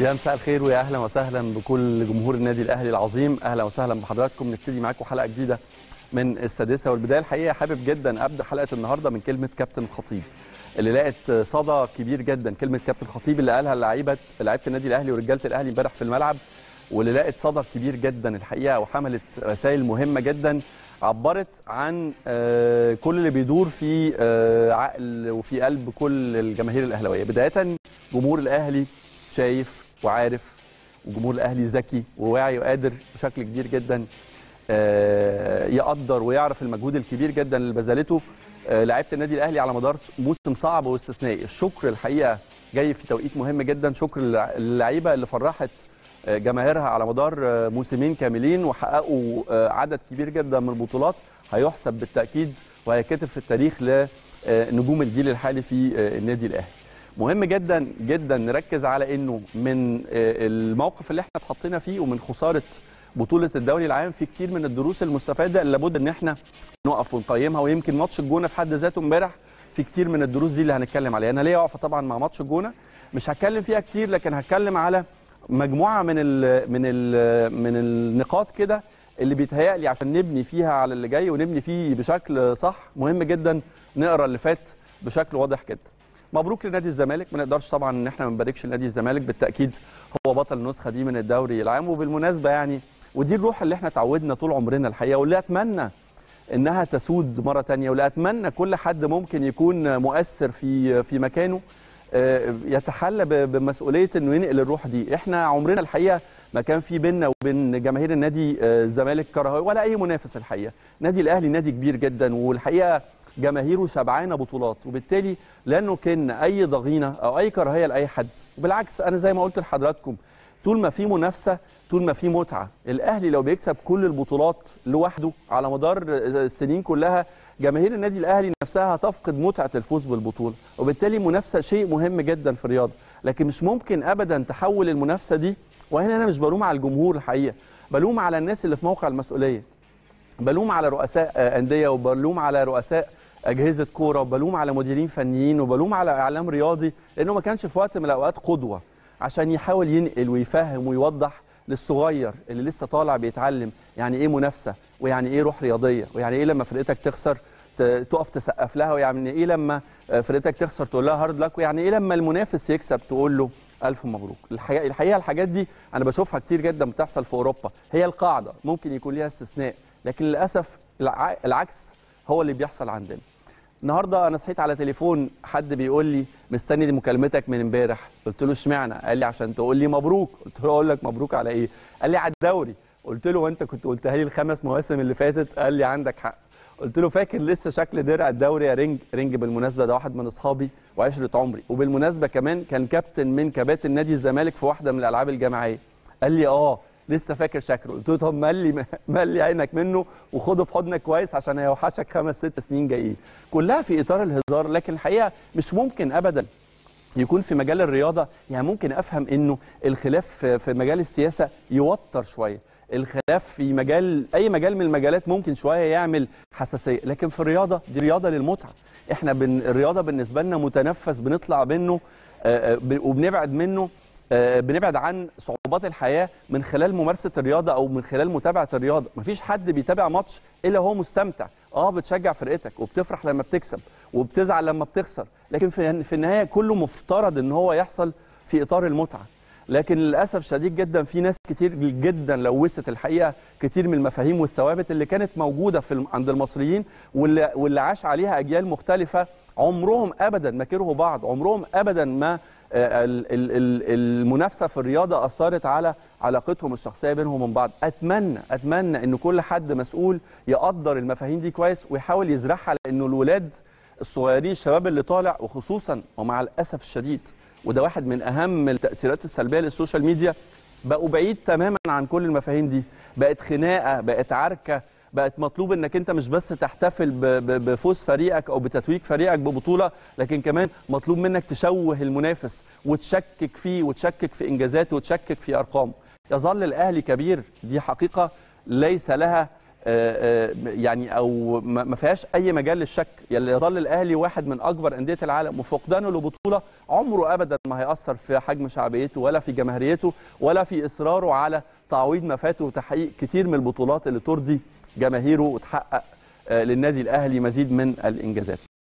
يا مساء الخير ويا اهلا وسهلا بكل جمهور النادي الاهلي العظيم اهلا وسهلا بحضراتكم نبتدي معاكم حلقه جديده من السادسه والبدايه الحقيقه حابب جدا ابدا حلقه النهارده من كلمه كابتن خطيب اللي لقت صدى كبير جدا كلمه كابتن خطيب اللي قالها لعيبه لعيبه النادي الاهلي ورجاله الاهلي امبارح في الملعب واللي لقت صدى كبير جدا الحقيقه وحملت رسائل مهمه جدا عبرت عن آه، كل اللي بيدور في آه، عقل وفي قلب كل الجماهير الاهلاويه بدايه جمهور الاهلي شايف وعارف وجمهور الاهلي ذكي وواعي وقادر بشكل كبير جدا آه، يقدر ويعرف المجهود الكبير جدا اللي بذلته آه، لعيبه النادي الاهلي على مدار موسم صعب واستثنائي الشكر الحقيقه جاي في توقيت مهم جدا شكر للعيبه اللي فرحت آه، جماهيرها على مدار آه، موسمين كاملين وحققوا آه، عدد كبير جدا من البطولات هيحسب بالتاكيد وهيكتب في التاريخ لنجوم الجيل الحالي في آه، النادي الاهلي مهم جدا جدا نركز على انه من آه، الموقف اللي احنا اتحطينا فيه ومن خساره بطوله الدوري العام في كتير من الدروس المستفاده اللي لابد ان احنا نقف ونقيمها ويمكن ماتش الجونه في حد ذاته امبارح في كتير من الدروس دي اللي هنتكلم عليها انا ليا واقفه طبعا مع ماتش الجونه مش هتكلم فيها كتير لكن هتكلم على مجموعه من ال من ال من النقاط كده اللي بيتهيألي عشان نبني فيها على اللي جاي ونبني فيه بشكل صح مهم جدا نقرا اللي فات بشكل واضح جدا مبروك لنادي الزمالك ما نقدرش طبعا ان احنا ما نباركش لنادي الزمالك بالتاكيد هو بطل النسخه دي من الدوري العام وبالمناسبه يعني ودي الروح اللي احنا اتعودنا طول عمرنا الحقيقه واللي اتمنى انها تسود مره تانية واللي اتمنى كل حد ممكن يكون مؤثر في في مكانه آه، يتحلى ب- بمسؤوليه انه ينقل الروح دي احنا عمرنا الحقيقه ما كان في بيننا وبين جماهير النادي آه، الزمالك كراهيه ولا اي منافس الحقيقه نادي الاهلي نادي كبير جدا والحقيقه جماهيره شبعانه بطولات وبالتالي لا نكن اي ضغينه او اي كراهيه لاي حد وبالعكس انا زي ما قلت لحضراتكم طول ما في منافسه طول ما في متعه الاهلي لو بيكسب كل البطولات لوحده على مدار السنين كلها جماهير النادي الاهلي نفسها هتفقد متعه الفوز بالبطوله وبالتالي منافسه شيء مهم جدا في الرياضه لكن مش ممكن ابدا تحول المنافسه دي وهنا انا مش بلوم على الجمهور الحقيقه بلوم على الناس اللي في موقع المسؤوليه بلوم على رؤساء آه، انديه وبلوم على رؤساء اجهزه كوره وبلوم على مديرين فنيين وبلوم على اعلام رياضي لانه ما كانش في وقت من الاوقات قدوه عشان يحاول ينقل ويفهم ويوضح للصغير اللي لسه طالع بيتعلم يعني ايه منافسه ويعني ايه روح رياضيه ويعني ايه لما فرقتك تخسر ت- تقف تسقف لها ويعني ايه لما آه، فرقتك تخسر تقول لها هارد لك ويعني ايه لما المنافس يكسب تقول له الف مبروك الحقيقه الحقيقه الحاجات دي انا بشوفها كتير جدا بتحصل في اوروبا هي القاعده ممكن يكون ليها استثناء لكن للاسف الع- العكس هو اللي بيحصل عندنا النهارده انا صحيت على تليفون حد بيقول لي مستني دي مكالمتك من امبارح قلت له اشمعنى قال لي عشان تقول لي مبروك قلت له اقول لك مبروك على ايه قال لي على الدوري قلت له وانت كنت قلتها لي الخمس مواسم اللي فاتت قال لي عندك حق قلت له فاكر لسه شكل درع الدوري يا رينج رينج بالمناسبه ده واحد من اصحابي وعشره عمري وبالمناسبه كمان كان كابتن من كباتن نادي الزمالك في واحده من الالعاب الجماعيه قال لي اه لسه فاكر شكله قلت له طب ملي ملي عينك منه وخده في حضنك كويس عشان هيوحشك خمس ست سنين جايين كلها في اطار الهزار لكن الحقيقه مش ممكن ابدا يكون في مجال الرياضه يعني ممكن افهم انه الخلاف في في مجال السياسه يوتر شويه الخلاف في مجال اي مجال من المجالات ممكن شويه يعمل حساسيه لكن في الرياضه دي رياضه للمتعه احنا بن الرياضه بالنسبه لنا متنفس بنطلع منه آه، آه، ب- وبنبعد منه آه، بنبعد عن صعوبات الحياه من خلال ممارسه الرياضه او من خلال متابعه الرياضه مفيش حد بيتابع ماتش الا هو مستمتع اه بتشجع فرقتك وبتفرح لما بتكسب وبتزعل لما بتخسر لكن في في النهايه كله مفترض ان هو يحصل في اطار المتعه لكن للاسف شديد جدا في ناس كتير جدا لوثت الحقيقه كتير من المفاهيم والثوابت اللي كانت موجوده في الم- عند المصريين واللي واللي عاش عليها اجيال مختلفه عمرهم ابدا ما كرهوا بعض عمرهم ابدا ما آه، ال- ال- ال- المنافسه في الرياضه اثرت على علاقتهم الشخصيه بينهم وبين بعض اتمنى اتمنى ان كل حد مسؤول يقدر المفاهيم دي كويس ويحاول يزرعها لانه الولاد الصغيرين الشباب اللي طالع وخصوصا ومع الاسف الشديد وده واحد من اهم التاثيرات السلبيه للسوشيال ميديا بقوا بعيد تماما عن كل المفاهيم دي بقت خناقه بقت عركه بقت مطلوب انك انت مش بس تحتفل ب- ب- بفوز فريقك او بتتويج فريقك ببطوله لكن كمان مطلوب منك تشوه المنافس وتشكك فيه وتشكك في انجازاته وتشكك في ارقامه يظل الاهلي كبير دي حقيقه ليس لها آه، آه، يعني او ما ما فيهاش اي مجال للشك يظل الاهلي واحد من اكبر انديه العالم وفقدانه لبطوله عمره ابدا ما هياثر في حجم شعبيته ولا في جماهيريته ولا في اصراره على تعويض ما فاته وتحقيق كتير من البطولات اللي ترضي جماهيره وتحقق آه، للنادي الاهلي مزيد من الانجازات